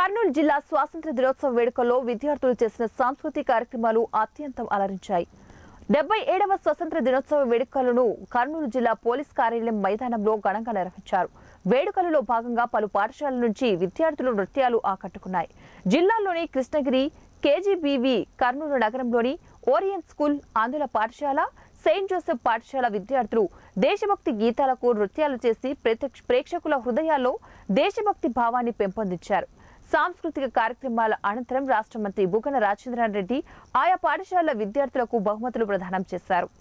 కర్నూలు జిల్లా స్వాతంత్ర దినోత్సవ వేడుకల్లో విద్యార్థులు చేసిన సాంస్కృతిక కార్యక్రమాలు అత్యంతం అలరించాయి డెబ్బై ఏడవ స్వతంత్ర దినోత్సవ వేడుకలను కర్నూలు జిల్లా పోలీస్ కార్యాలయం మైదానంలో ఘనంగా నిర్వహించారు వేడుకలలో భాగంగా పలు పాఠశాలల నుంచి విద్యార్థులు నృత్యాలు ఆకట్టుకున్నాయి జిల్లాలోని కృష్ణగిరి కేజీబీవి కర్నూలు నగరంలోని ఓరియంట్ స్కూల్ ఆంధ్రుల పాఠశాల సెయింట్ జోసెఫ్ పాఠశాల విద్యార్థులు దేశభక్తి గీతాలకు నృత్యాలు చేసి ప్రత్యక్ష ప్రేక్షకుల హృదయాల్లో దేశభక్తి భావాన్ని పెంపొందించారు సాంస్కృతిక కార్యక్రమాల అనంతరం రాష్ట్ర మంత్రి బుగ్గన రాజేంద్రన్ రెడ్డి ఆయా పాఠశాలల విద్యార్థులకు బహుమతులు ప్రదానం చేశారు